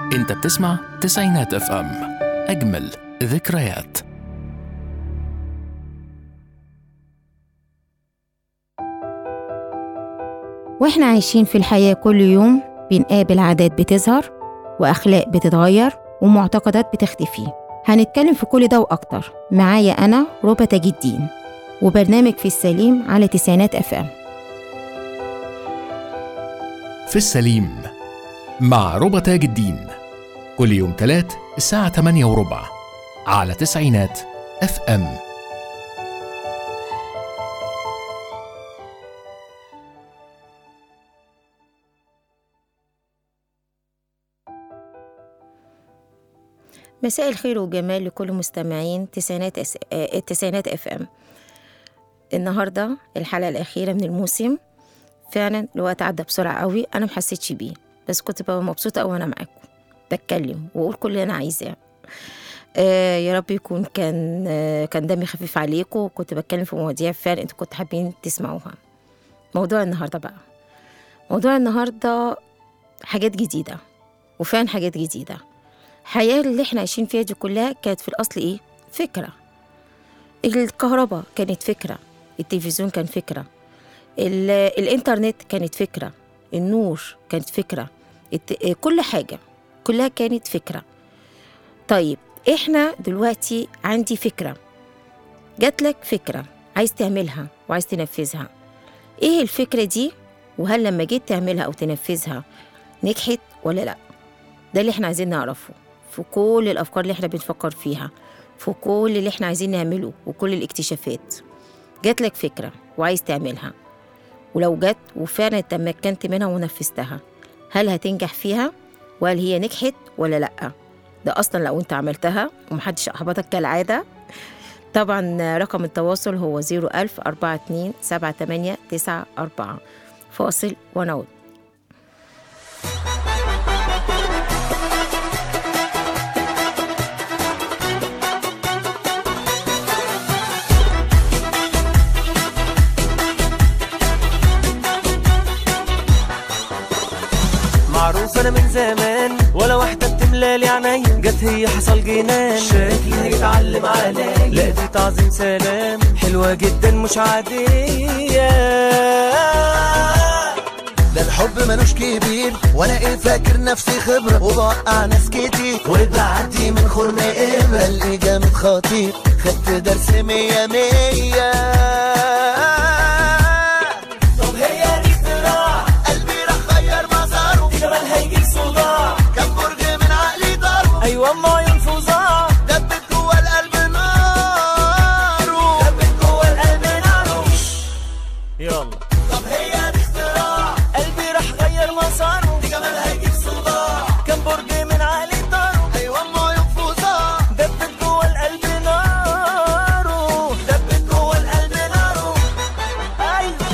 انت بتسمع تسعينات اف ام اجمل ذكريات واحنا عايشين في الحياة كل يوم بنقابل عادات بتظهر وأخلاق بتتغير ومعتقدات بتختفي هنتكلم في كل ده وأكتر معايا أنا ربى تاج الدين وبرنامج في السليم على تسعينات اف ام في السليم مع ربى تاج الدين كل يوم تلات الساعة 8 وربع على تسعينات اف ام مساء الخير والجمال لكل مستمعين تسعينات أس... آه، التسعينات اف ام النهارده الحلقه الاخيره من الموسم فعلا الوقت عدى بسرعه قوي انا محسيتش بيه بس كنت ببقى مبسوطه قوي وانا معاكم بتكلم واقول كل اللي انا عايزاه آه يا رب يكون كان آه كان دمي خفيف عليكم وكنت بتكلم في مواضيع فعلا انتوا كنتوا حابين تسمعوها موضوع النهارده بقى موضوع النهارده حاجات جديده وفعلا حاجات جديده الحياة اللي احنا عايشين فيها دي كلها كانت في الأصل إيه؟ فكرة الكهرباء كانت فكرة التلفزيون كان فكرة ال- الإنترنت كانت فكرة النور كانت فكرة الت- كل حاجة كلها كانت فكرة طيب احنا دلوقتي عندي فكرة جاتلك فكرة عايز تعملها وعايز تنفذها ايه الفكرة دي وهل لما جيت تعملها أو تنفذها نجحت ولا لأ ده اللي احنا عايزين نعرفه في كل الافكار اللي احنا بنفكر فيها في كل اللي احنا عايزين نعمله وكل الاكتشافات جات لك فكره وعايز تعملها ولو جت وفعلا تمكنت منها ونفذتها هل هتنجح فيها وهل هي نجحت ولا لا ده اصلا لو انت عملتها ومحدش احبطك كالعاده طبعا رقم التواصل هو 01000 42 78 94 فاصل ونعود معروف انا من زمان ولا واحدة بتملالي عينيا جت هي حصل جنان شكلي هيتعلم عليا لا دي تعظيم سلام حلوة جدا مش عادية ده الحب ملوش كبير وانا ايه فاكر نفسي خبرة وبوقع ناس كتير وبعدي من خرم ابرة اللي جامد خطير خدت درس مية مية طب هي دي اختراع قلبي راح غير مساره دي جمال هيجيب صداع كان برج من عقلي ضربه ايوه ما عيون فظاع دبت جوه القلب ناره دبت جوه القلب ناره يلا طب هي دي اختراع قلبي راح غير مساره دي جمال هيجيب صداع كان برج من عقلي طاره ايوه ما ينفوزها دبت جوه القلب ناره دبت جوه القلب ناره ايوه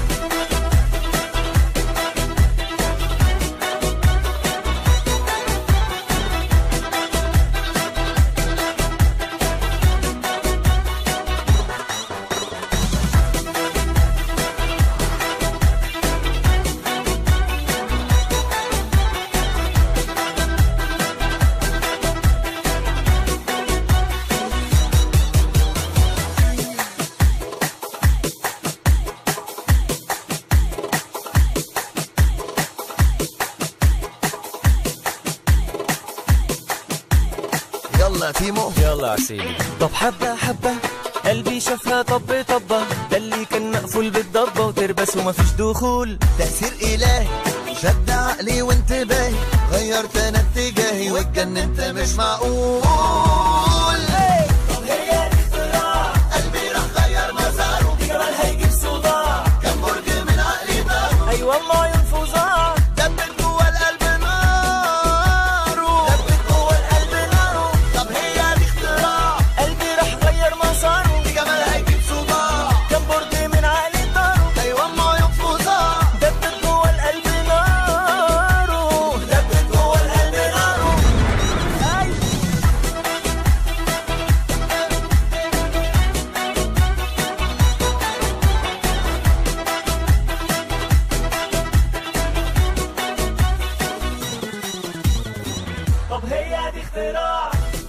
يلا تيمو يلا عسيلي طب حبة حبة قلبي شافها طب طبة ده اللي كان مقفول بالضبة وتربس ومفيش دخول تأثير إلهي شد عقلي وانتباهي غيرت أنا اتجاهي واتجننت مش معقول طب هي دي اختراع قلبي راح غير مساره دي جمال هيجيب صداع كان برج من عقلي ضربه ايوه ما عيون فظاع دبت جوه القلب ناره دبت جوه القلب ناره طب هي دي اختراع قلبي راح غير مساره دي جمال هيجيب صداع كان برج من عقلي طاره أيوة ما ينفوزها دبت جوه القلب ناره دبت جوه القلب ناره ايوه اختراع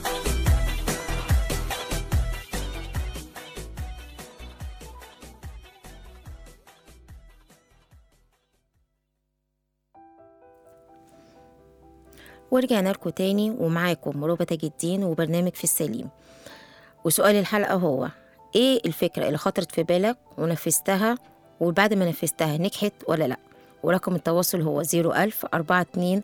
ورجعنا لكم تاني ومعاكم ربى تاج الدين وبرنامج في السليم وسؤال الحلقة هو ايه الفكرة اللي خطرت في بالك ونفذتها وبعد ما نفذتها نجحت ولا لا ورقم التواصل هو 01000 42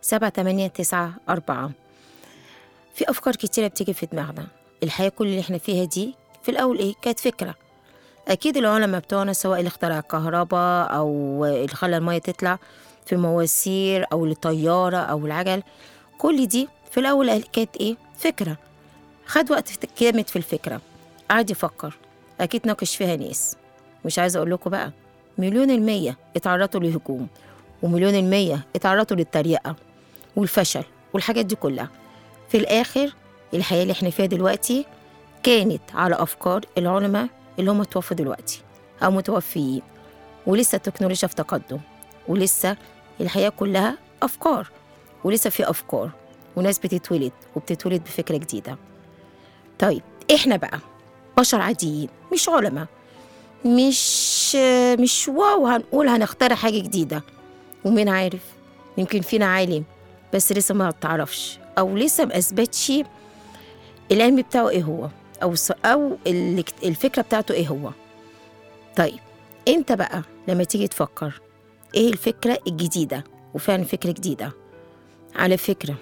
7894 في أفكار كتيرة بتيجي في دماغنا الحياة كل اللي احنا فيها دي في الأول ايه كانت فكرة أكيد العلماء بتوعنا سواء اللي اخترع الكهرباء أو اللي خلى المية تطلع في المواسير أو الطيارة أو العجل كل دي في الأول كانت ايه فكرة خد وقت في- جامد في الفكرة قعد يفكر أكيد ناقش فيها ناس مش عايزة أقول لكم بقى مليون المية اتعرضوا لهجوم ومليون المية اتعرضوا للتريقة والفشل والحاجات دي كلها في الآخر الحياة اللي احنا فيها دلوقتي كانت على أفكار العلماء اللي هم توفوا دلوقتي أو متوفيين ولسه التكنولوجيا في تقدم ولسه الحياة كلها أفكار ولسه في أفكار وناس بتتولد وبتتولد بفكرة جديدة طيب احنا بقى بشر عاديين مش علماء مش مش واو هنقول هنخترع حاجة جديدة ومين عارف يمكن فينا عالم بس لسه ما تعرفش أو لسه ما أثبتش العلم بتاعه إيه هو أو الص- أو ال- الفكرة بتاعته إيه هو طيب أنت بقى لما تيجي تفكر إيه الفكرة الجديدة وفعلا فكرة جديدة على فكرة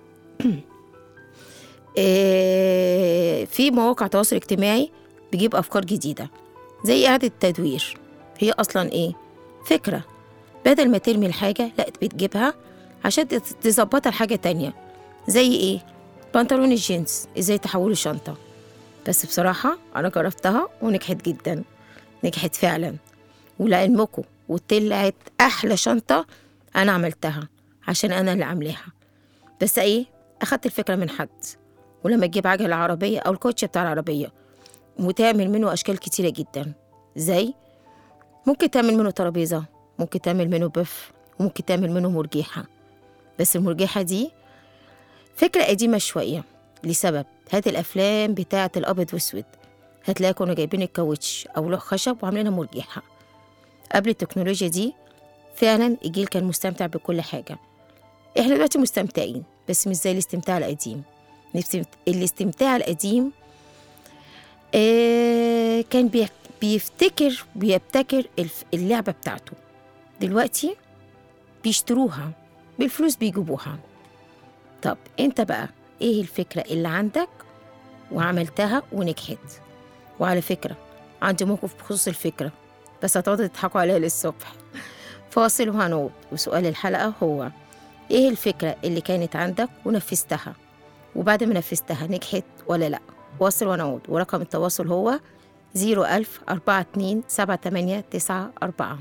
إيه، في مواقع تواصل اجتماعي بيجيب أفكار جديدة زي إعادة التدوير هي أصلا إيه؟ فكرة بدل ما ترمي الحاجة لا بتجيبها عشان تت- تظبطها لحاجة تانية زي إيه؟ بنطلون الجينز إزاي تحوله شنطة بس بصراحة أنا جربتها ونجحت جدا نجحت فعلا ولعلمكم وطلعت أحلى شنطة أنا عملتها عشان أنا اللي عاملاها بس إيه؟ أخدت الفكرة من حد ولما تجيب عجلة عربية أو الكوتش بتاع العربية وتعمل منه أشكال كتيرة جدا زي ممكن تعمل منه ترابيزة ممكن تعمل منه بف وممكن تعمل منه مرجيحة بس المرجيحة دي فكرة قديمة شوية لسبب هات الأفلام بتاعة الأبيض وأسود هتلاقي كانوا جايبين الكاوتش أو لوح خشب وعاملينها مرجيحة قبل التكنولوجيا دي فعلا الجيل كان مستمتع بكل حاجة احنا دلوقتي مستمتعين بس مش زي الاستمتاع القديم الاستمت- الاستمتاع القديم آه كان بي- بيفتكر بيبتكر الف- اللعبة بتاعته دلوقتي بيشتروها بالفلوس بيجيبوها طب انت بقى ايه الفكرة اللي عندك وعملتها ونجحت وعلى فكرة عندي موقف بخصوص الفكرة بس هتقعدوا تضحكوا عليها للصبح فاصل وهنعود وسؤال الحلقة هو ايه الفكرة اللي كانت عندك ونفذتها وبعد ما نفذتها نجحت ولا لا واصل ونعود ورقم التواصل هو 01000 42 78 94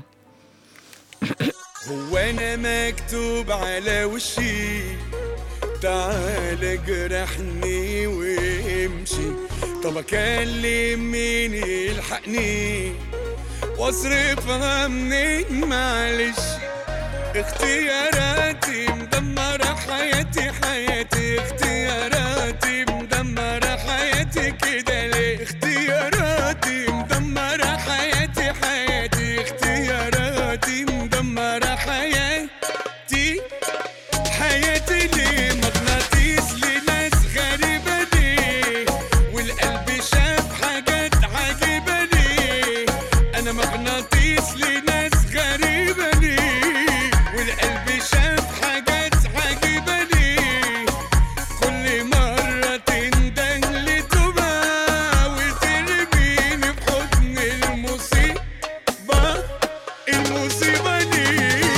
هو انا مكتوب على وشي تعال جرحني وامشي طب اكلم مين يلحقني واصرفها منين معلش اختياراتي مدمرة حياتي حياتي اختياراتي مدمرة حياتي كده ليه اختياراتي مدمرة حياتي حياتي اختياراتي مدمرة حياتي حياتي ليه مغناطيس لناس غريبة ليه والقلب شاف حاجات عجيبة ليه أنا مغناطيس لناس غريبة ليه والقلب شاف حاجات عجيبة ليه كل مرة تندن لتوبة وترميني في حضن المصيبة المصيبة دي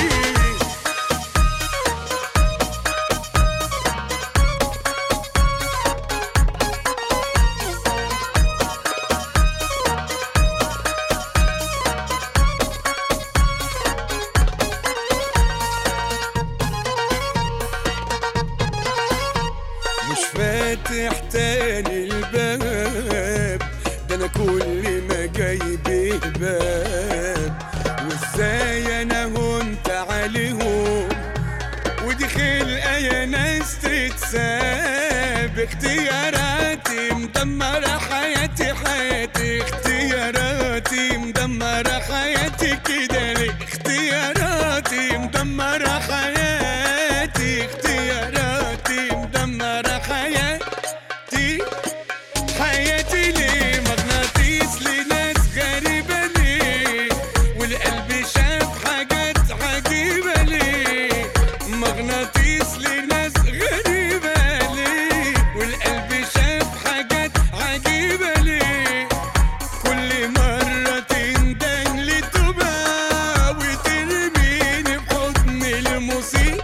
مش فاتح تاني الباب ده انا كل ما جايب باب وازاي انا هنت عليهم ودي خلقه يا ناس تتساب باختياراتي مدمرة حياتي حياتي اختياراتي مدمرة حياتي كده ليه اختياراتي مدمرة حياتي اختياراتي مدمرة حياتي حياتي ليه مغناطيس لناس غريبة ليه والقلب شاف حاجات عجيبة ليه مغناطيس لناس غريبة ليه والقلب شاف حاجات عجيبة ليه كل مرة تندن لتوبة وترميني بحضن المصيبة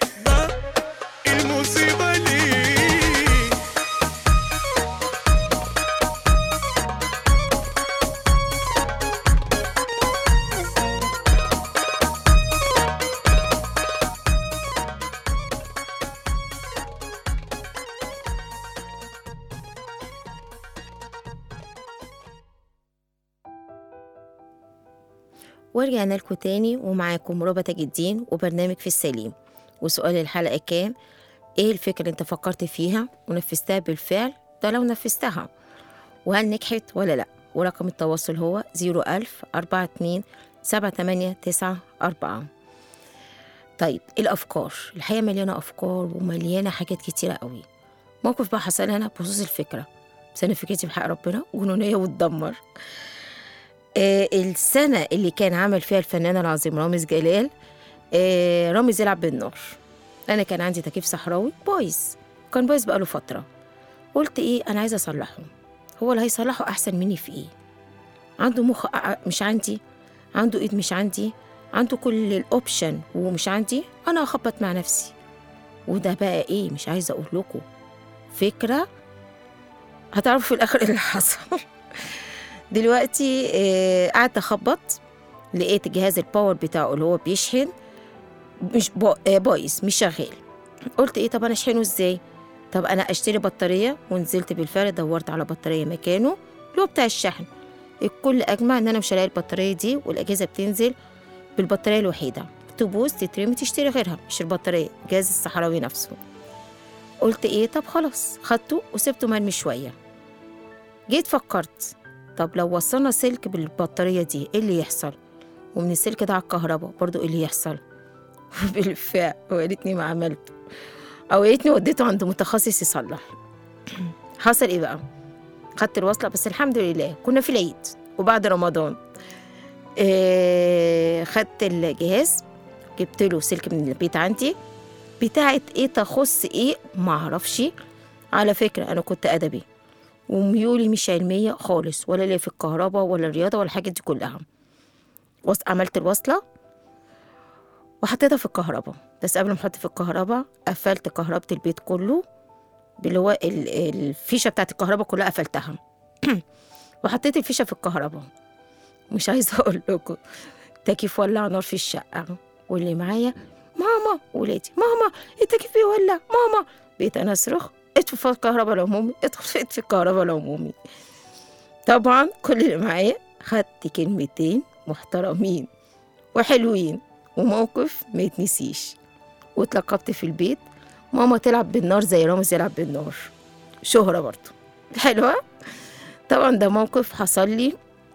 المصيبة ليه ورجعنا لكم تاني ومعاكم ربى تاج الدين وبرنامج في السليم وسؤال الحلقة كام ايه الفكرة اللي انت فكرت فيها ونفذتها بالفعل ده لو نفذتها وهل نجحت ولا لا ورقم التواصل هو 01000 42 7894 طيب الأفكار الحقيقة مليانة أفكار ومليانة حاجات كتيرة قوي موقف بقى حصل أنا بخصوص الفكرة بس أنا فكرتي بحق ربنا جنونية وتدمر آه، السنة اللي كان عمل فيها الفنان العظيم رامز جلال آه، رامز يلعب بالنار أنا كان عندي تكييف صحراوي بايظ كان بايظ بقاله فترة قلت إيه أنا عايزة أصلحه هو اللي هيصلحه أحسن مني في إيه عنده مخ أ- مش عندي عنده إيد مش عندي عنده كل الأوبشن ومش عندي أنا هخبط مع نفسي وده بقى إيه مش عايزة أقول لكم فكرة هتعرفوا في الآخر إيه اللي حصل دلوقتي آه، قعدت اخبط لقيت جهاز الباور بتاعه اللي هو بيشحن مش با- آه، بايظ مش شغال قلت ايه طب انا اشحنه ازاي طب انا اشتري بطاريه ونزلت بالفعل دورت على بطاريه مكانه اللي هو بتاع الشحن الكل اجمع ان انا مش هلاقي البطاريه دي والاجهزه بتنزل بالبطاريه الوحيده تبوظ تترمي تشتري غيرها مش البطاريه الجهاز الصحراوي نفسه قلت ايه طب خلاص خدته وسبته مرمي شويه جيت فكرت طب لو وصلنا سلك بالبطارية دي ايه اللي يحصل ومن السلك ده على الكهرباء برضو ايه اللي يحصل بالفعل ويا ريتني ما عملته او يا ريتني وديته عند متخصص يصلح حصل ايه بقى خدت الوصلة بس الحمد لله كنا في العيد وبعد رمضان إيه خدت الجهاز جبت له سلك من البيت عندي بتاعت ايه تخص ايه معرفش على فكرة انا كنت ادبي وميولي مش علمية خالص ولا ليا في الكهرباء ولا الرياضة ولا الحاجات دي كلها وص... عملت الوصلة وحطيتها في الكهرباء بس قبل ما احط في الكهرباء قفلت كهربة البيت كله اللي هو ال- الفيشة بتاعت الكهرباء كلها قفلتها وحطيت الفيشة في الكهرباء مش عايزة أقول لكم تكييف ولع نار في الشقة واللي معايا ماما ولادي ماما التكييف بيولع ماما بقيت أنا أصرخ اطفي في الكهرباء العمومي اطفي في الكهرباء العمومي طبعا كل اللي معايا خدت كلمتين محترمين وحلوين وموقف ما يتنسيش واتلقبت في البيت ماما تلعب بالنار زي رامز يلعب بالنار شهرة برضو حلوة طبعا ده موقف حصل لي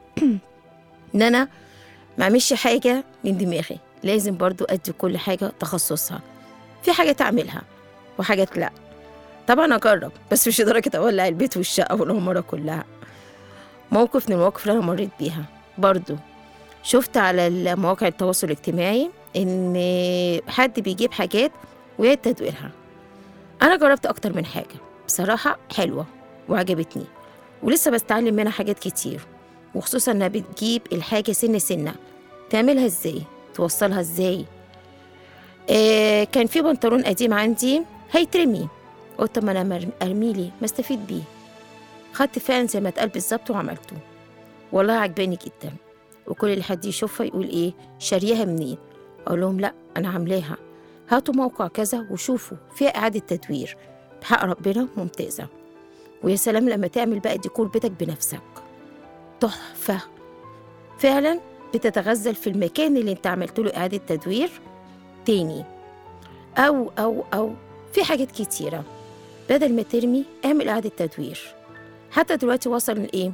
ان انا ما اعملش حاجة من دماغي لازم برضو ادي كل حاجة تخصصها في حاجات اعملها وحاجات لا طبعا اجرب بس مش لدرجة اولع البيت والشقة والعمارة كلها موقف من المواقف اللي انا مريت بيها برضو شفت على مواقع التواصل الاجتماعي ان حد بيجيب حاجات ويعيد تدويرها انا جربت اكتر من حاجة بصراحة حلوة وعجبتني ولسه بستعلم منها حاجات كتير وخصوصا انها بتجيب الحاجة سنة سنة تعملها ازاي توصلها ازاي آه كان في بنطلون قديم عندي هيترمي قلت طب ما انا مر- ارميه ليه ما استفيد بيه خدت فعلا زي ما اتقال بالظبط وعملته والله عجباني جدا وكل اللي حد يشوفها يقول ايه شاريها منين اقول لهم لا انا عاملاها هاتوا موقع كذا وشوفوا فيها اعاده تدوير بحق ربنا ممتازه ويا سلام لما تعمل بقى ديكور بيتك بنفسك تحفه فعلا بتتغزل في المكان اللي انت عملت له اعاده تدوير تاني او او او في حاجات كتيره بدل ما ترمي اعمل إعادة تدوير حتى دلوقتي وصل لإيه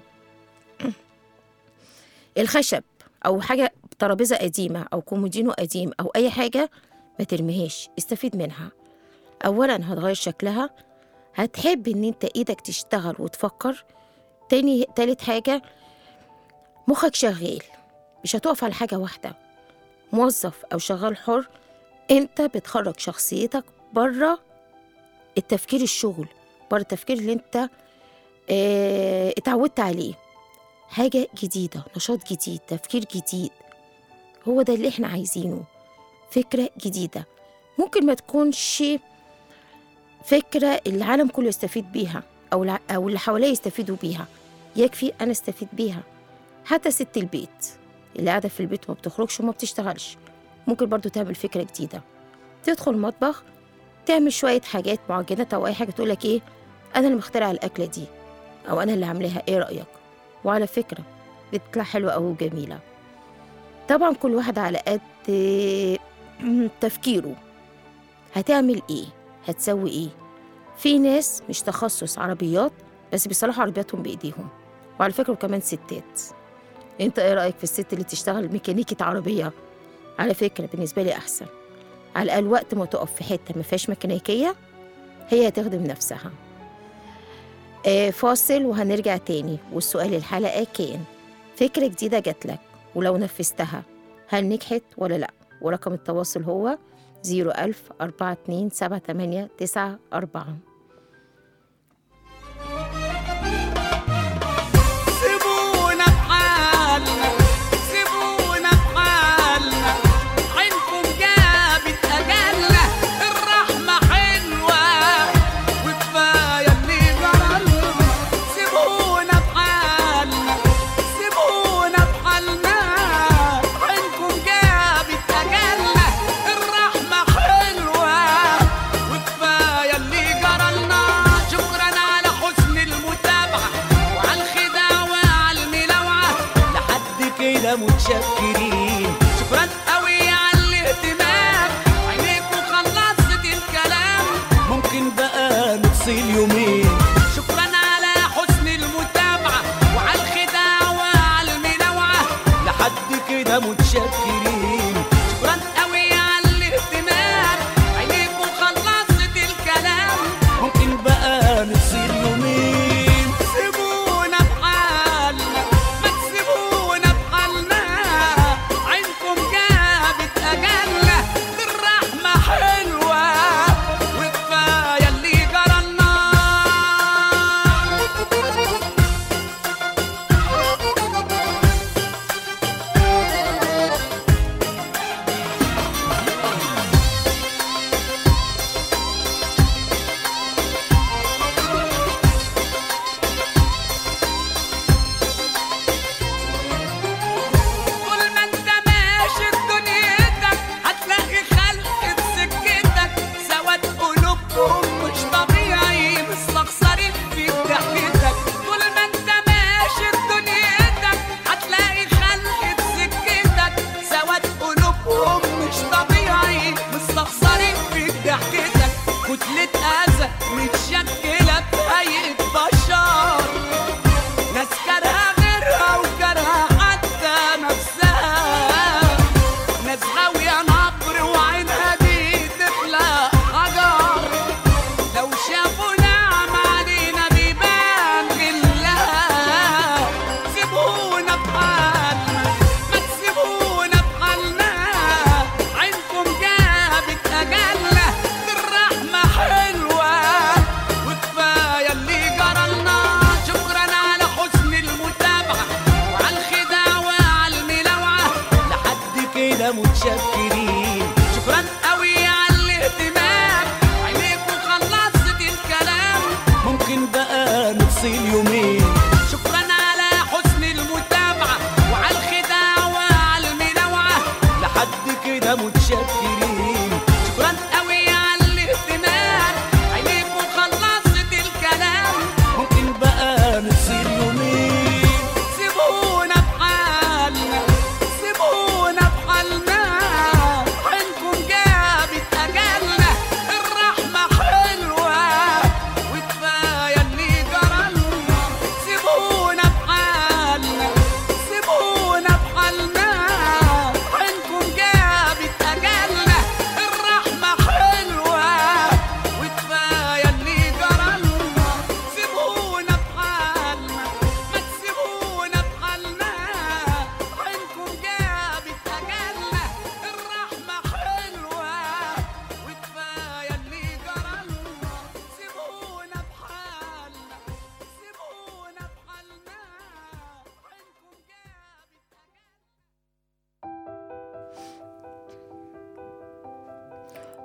الخشب أو حاجة ترابيزة قديمة أو كومودينو قديم أو أي حاجة ما ترميهاش استفيد منها أولا هتغير شكلها هتحب إن أنت إيدك تشتغل وتفكر تاني تالت حاجة مخك شغال مش هتقف على حاجة واحدة موظف أو شغال حر أنت بتخرج شخصيتك بره التفكير الشغل بره التفكير اللي أنت اه اتعودت عليه حاجة جديدة نشاط جديد تفكير جديد هو ده اللي احنا عايزينه فكرة جديدة ممكن ما تكونش فكرة العالم كله يستفيد بيها أو الع- أو اللي حواليه يستفيدوا بيها يكفي أنا استفيد بيها حتى ست البيت اللي قاعدة في البيت وما بتخرجش وما بتشتغلش ممكن برضو تعمل فكرة جديدة تدخل المطبخ تعمل شوية حاجات معجنات أو أي حاجة تقولك إيه أنا اللي مخترعة الأكلة دي أو أنا اللي عاملاها إيه رأيك وعلى فكرة بتطلع حلوة أوي وجميلة طبعا كل واحد على قد تفكيره هتعمل إيه هتسوي إيه في ناس مش تخصص عربيات بس بيصلحوا عربياتهم بإيديهم وعلى فكرة وكمان ستات انت ايه رأيك في الست اللي تشتغل ميكانيكية عربية على فكرة بالنسبة لي أحسن على الأقل وقت ما تقف في حتة ما فيهاش ميكانيكية هي هتخدم نفسها آه فاصل وهنرجع تاني والسؤال الحلقة كان فكرة جديدة جاتلك ولو نفذتها هل نجحت ولا لأ ورقم التواصل هو 01000 42 78 94 سيبونا بحالنا سيبونا بحالنا عينكم جابت أجلنا الرحمة حلوة وكفاية اللي جرالنا سيبونا بحالنا سيبونا بحالنا عينكم جابت أجلنا الرحمة حلوة وكفاية اللي جرالنا شكرا على حسن المتابعة وعلى الخداع وعلى الملاوعة لحد كده متشكرين شكرا قوي على الاهتمام عينيكوا خلصت الكلام ممكن بقى نفصل يومين شكرا على حسن المتابعة وعلى الخداع وعلى الملاوعة لحد كده متشكرين شكرا قوي على الاهتمام عينيكوا خلصت الكلام ممكن بقى نفصل يومين سيبونا بحالنا ما تسيبونا بحالنا عينكم جابت أجلنا الرحمة حلوة وكفاية اللي جرالنا طول ما انت ماشي في دنيتك هتلاقي خلق سكتك سواد قلوبهم مش طبيعي مستخسرين في ضحكتك طول ما انت ماشي في دنيتك هتلاقي خلق سكتك سواد قلوبهم مش طبيعي مستخسرين في ضحكتك كتلة أذى متشكلة بهيئة بشر ناس كارهة غيرها وكارهة حتى نفسها ناس غاوية نبر وعينها دي تخلق حجر لو شافوا نعم علينا بيبان غلها سيبونا بحالنا ما تسيبونا بحالنا عينكم جابت أجلنا الرحمة حلوة وكفاية اللي جرالنا شكرا على حسن المتابعة وعلى الخداع وعلى الملاوعة لحد كده متشكرين شكرا قوي على الاهتمام عينيكوا خلصت الكلام ممكن بقى نفصل يومين شكرا على حسن المتابعة وعلى الخداع وعلى المنوعة لحد كده متشكرين شكرا قوي على الاهتمام عينيكوا خلصت الكلام ممكن بقى نفصل يومين سيبونا بحالنا سيبونا بحالنا عينكم جابت أجلنا الرحمة حلوة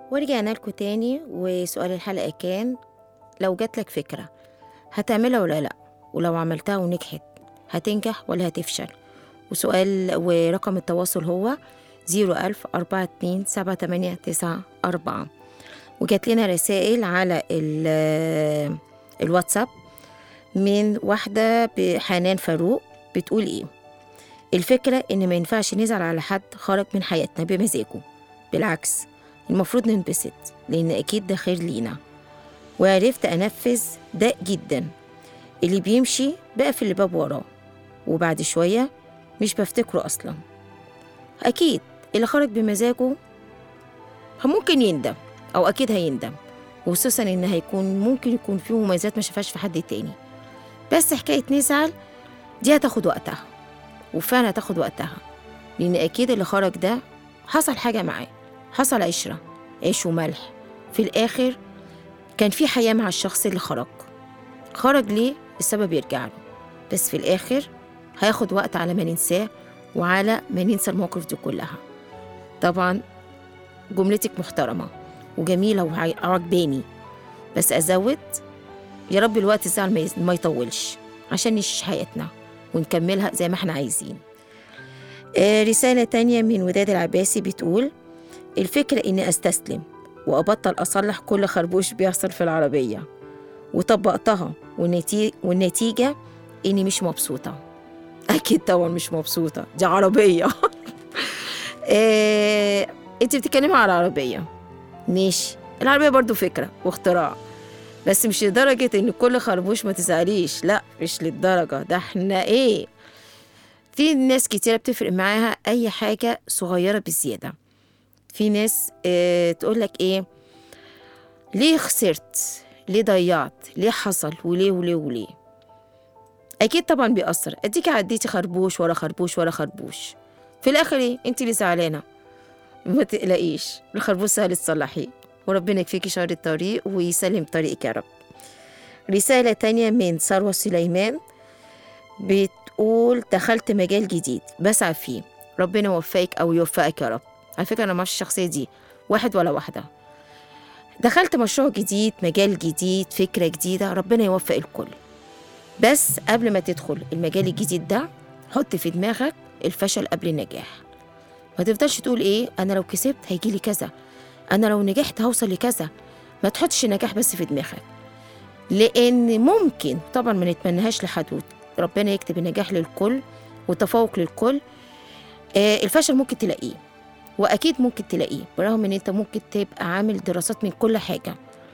ورجعنا لكم تاني وسؤال الحلقة كان لو جاتلك فكرة هتعملها ولا لأ ولو عملتها ونجحت هتنجح ولا هتفشل وسؤال ورقم التواصل هو زيرو ألف أربعة اتنين سبعة تمانية تسعة أربعة وجات لنا رسائل على ال- الواتساب من واحدة بحنان فاروق بتقول إيه الفكرة إن ما ينفعش نزعل على حد خرج من حياتنا بمزاجه بالعكس المفروض ننبسط لأن أكيد ده خير لينا وعرفت أنفذ ده جدا اللي بيمشي بقفل الباب وراه وبعد شوية مش بفتكره أصلا أكيد اللي خرج بمزاجه ممكن يندم أو أكيد هيندم وخصوصا إن هيكون ممكن يكون فيه مميزات ما شافهاش في حد تاني بس حكاية نزعل دي هتاخد وقتها وفعلا هتاخد وقتها لأن أكيد اللي خرج ده حصل حاجة معاه حصل عشرة عيش وملح في الآخر كان في حياة مع الشخص اللي خرج خرج ليه السبب يرجع له بس في الآخر هياخد وقت على ما ننساه وعلى ما ننسى المواقف دي كلها طبعا جملتك محترمة وجميلة وعجباني بس أزود يا رب الوقت الزعل ما يز- ما يطولش عشان نعيش حياتنا ونكملها زي ما احنا عايزين آه، رسالة تانية من وداد العباسي بتقول الفكرة إني أستسلم وأبطل أصلح كل خربوش بيحصل في العربية وطبقتها والنتي... والنتيجة إني مش مبسوطة أكيد طبعا مش مبسوطة دي عربية آه، أنت بتتكلمي على العربية ماشي العربية برضو فكرة واختراع بس مش لدرجة إن كل خربوش ما تزعليش لا مش للدرجة ده احنا إيه في ناس كتيرة بتفرق معاها أي حاجة صغيرة بزيادة في ناس اه تقول لك إيه ليه خسرت ليه ضيعت ليه حصل وليه وليه وليه أكيد طبعا بيأثر أديكي عديتي خربوش ورا خربوش ورا خربوش في الآخر إيه أنت اللي زعلانة ما تقلقيش الخربوش سهل تصلحيه وربنا يكفيكي شر الطريق ويسلم طريقك يا رب رسالة تانية من ثروة سليمان بتقول دخلت مجال جديد بسعى فيه ربنا يوفقك أو يوفقك يا رب على فكرة أنا ما الشخصية دي واحد ولا واحدة دخلت مشروع جديد مجال جديد فكرة جديدة ربنا يوفق الكل بس قبل ما تدخل المجال الجديد ده حط في دماغك الفشل قبل النجاح ما تفضلش تقول ايه انا لو كسبت هيجيلي كذا انا لو نجحت هوصل لكذا ما تحطش النجاح بس في دماغك لان ممكن طبعا ما نتمناهاش لحد ربنا يكتب النجاح للكل والتفوق للكل آه الفشل ممكن تلاقيه واكيد ممكن تلاقيه برغم ان انت ممكن تبقى عامل دراسات من كل حاجه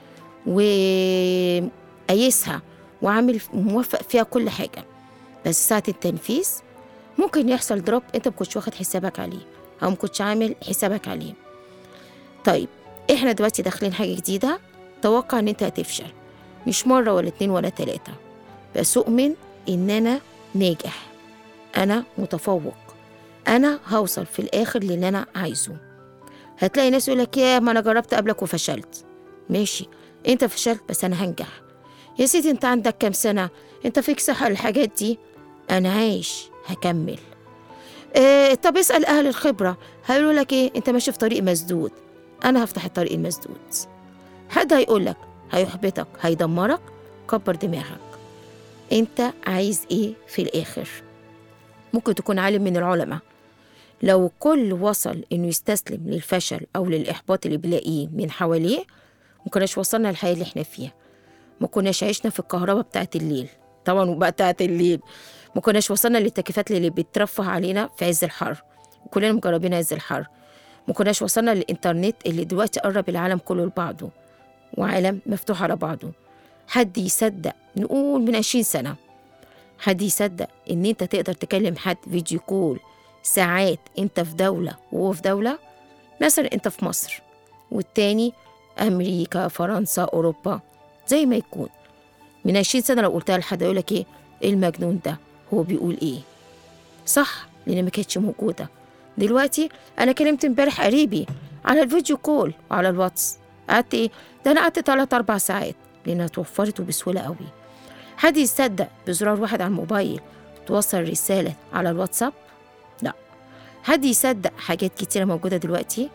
وقايسها وعامل موفق فيها كل حاجه بس ساعه التنفيذ ممكن يحصل دروب انت ما كنتش واخد حسابك عليه او ما كنتش عامل حسابك عليه طيب احنا دلوقتي داخلين حاجه جديده توقع ان انت هتفشل مش مره ولا اتنين ولا تلاته بس اؤمن ان انا ناجح انا متفوق انا هوصل في الاخر للي انا عايزه هتلاقي ناس يقول لك يا ما انا جربت قبلك وفشلت ماشي انت فشلت بس انا هنجح يا سيدي انت عندك كام سنه انت فيك صحه الحاجات دي انا عايش هكمل إيه طب اسال اهل الخبره هيقولوا لك ايه انت ماشي في طريق مسدود انا هفتح الطريق المسدود حد هيقول لك هيحبطك هيدمرك كبر دماغك انت عايز ايه في الاخر ممكن تكون عالم من العلماء لو كل وصل انه يستسلم للفشل او للاحباط اللي بيلاقيه من حواليه ما كناش وصلنا للحياه اللي احنا فيها ما كناش عشنا في الكهرباء بتاعت الليل طبعا بقى بتاعت الليل ما كناش وصلنا للتكييفات اللي بترفه علينا في عز الحر كلنا مجربين عز الحر ما كناش وصلنا للإنترنت اللي دلوقتي قرب العالم كله لبعضه وعالم مفتوح على بعضه حد يصدق نقول من عشرين سنة حد يصدق إن أنت تقدر تكلم حد فيديو كول ساعات أنت في دولة وهو في دولة مثلا أنت في مصر والتاني أمريكا فرنسا أوروبا زي ما يكون من عشرين سنة لو قلتها لحد يقول لك إيه إيه المجنون ده هو بيقول إيه صح لأن ما كانتش موجودة دلوقتي أنا كلمت امبارح قريبي على الفيديو كول وعلى الواتس قعدت إيه ده أنا قعدت تلات أربع ساعات لأنها توفرت وبسهولة قوي حد يصدق بزرار واحد على الموبايل توصل رسالة على الواتساب لا حد يصدق حاجات كتيرة موجودة دلوقتي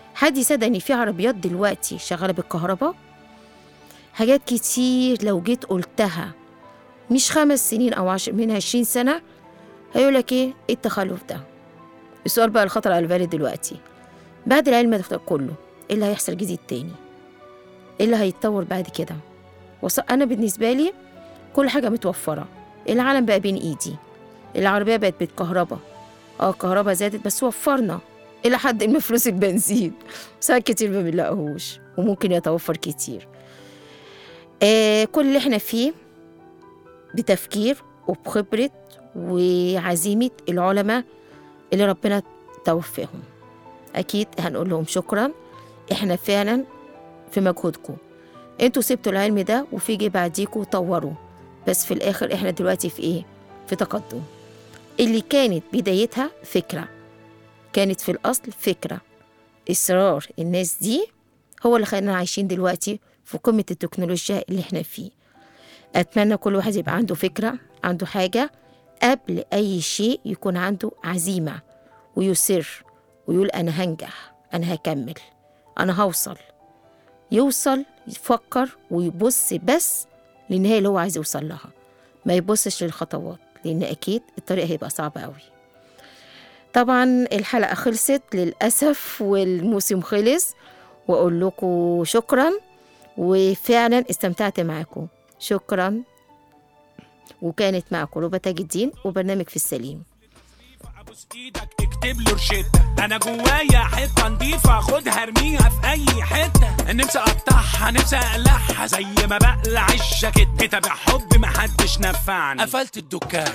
حد يصدق ان في عربيات دلوقتي شغاله بالكهرباء حاجات كتير لو جيت قلتها مش خمس سنين او عشر من عشرين سنه هيقولك ايه ايه التخلف ده السؤال بقى الخطر على بالي دلوقتي بعد العلم ده كله ايه اللي هيحصل جديد تاني ايه اللي هيتطور بعد كده وص... انا بالنسبه لي كل حاجه متوفره العالم بقى بين ايدي العربيه بقت بالكهرباء اه الكهرباء زادت بس وفرنا الى حد ما فلوس البنزين ساعات كتير ما بنلاقيهوش وممكن يتوفر كتير آه كل اللي احنا فيه بتفكير وبخبرة وعزيمة العلماء اللي ربنا توفاهم أكيد هنقول لهم شكرا احنا فعلا في مجهودكم انتوا سبتوا العلم ده وفي جه بعديكوا طوروا بس في الآخر احنا دلوقتي في ايه؟ في تقدم اللي كانت بدايتها فكرة كانت في الأصل فكرة إصرار الناس دي هو اللي خلينا عايشين دلوقتي في قمة التكنولوجيا اللي احنا فيه أتمنى كل واحد يبقى عنده فكرة عنده حاجة قبل أي شيء يكون عنده عزيمة ويصر ويقول أنا هنجح أنا هكمل أنا هوصل يوصل يفكر ويبص بس للنهاية اللي هو عايز يوصل لها ما يبصش للخطوات لأن أكيد الطريق هيبقى صعب قوي طبعا الحلقة خلصت للأسف والموسم خلص وأقول لكم شكرا وفعلا استمتعت معاكم شكرا وكانت معكم ربى تاج الدين وبرنامج في السليم ابوس ايدك اكتب له روشته انا جوايا حته نضيفه خدها ارميها في اي حته نفسي اقطعها نفسي اقلعها زي ما بقلع الجاكيت كتاب حب محدش نفعني قفلت الدكان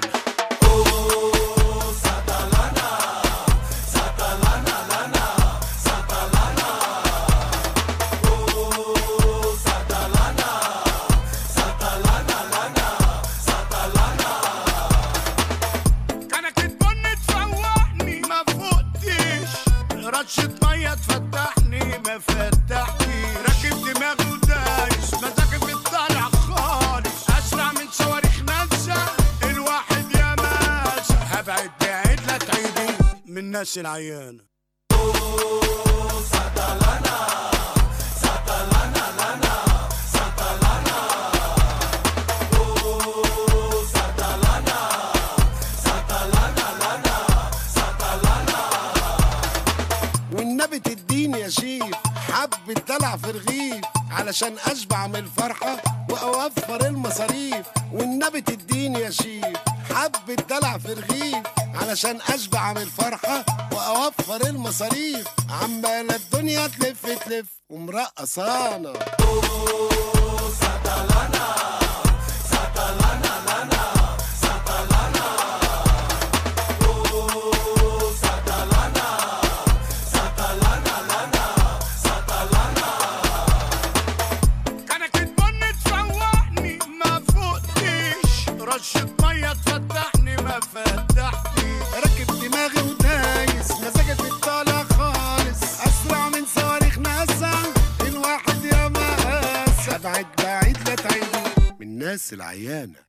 كانك البن تفوقني ما فوقتش رشة مية تفتحني ما فتحتي راكب دماغي ودايس مزاجي بيطلع خالص اسرع من صواريخ ناسا الواحد يا ماسة هبعد بعيد لا تعيدي من الناس العيانة والنبي تديني يا شيف حبة دلع في رغيف علشان اشبع من الفرحة واوفر المصاريف والنبي تديني يا شيف حبة دلع في رغيف علشان اشبع من الفرحة واوفر المصاريف عمالة الدنيا تلف تلف ومرقصانا كانك البن تفوقني ما فوقتش رشة مية تفتحني ما فتحتي راكب دماغي ودايس مزاجي بيطلع خالص اسرع من صواريخ ناسا الواحد يا مقاس ابعد بعيد لا تعيدي من الناس العيانه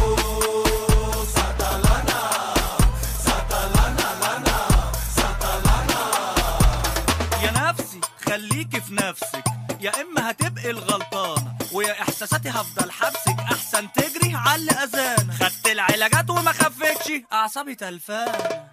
يا نفسي خليكي في نفسك يا اما هتبقي الغلطانه ويا احساساتي هفضل حبسك احسن تجري على الاذان خدت العلاجات وما خفتش اعصابي تلفان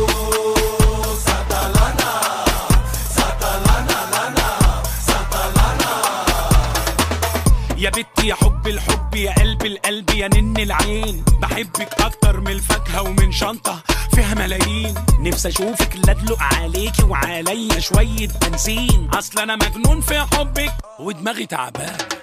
يا بنتي يا حب الحب يا قلب القلب يا نن العين بحبك اكتر من الفاكهه ومن شنطه فيها ملايين نفسي اشوفك لا ادلق عليكي وعليا شويه بنزين اصل انا مجنون في حبك ودماغي تعبان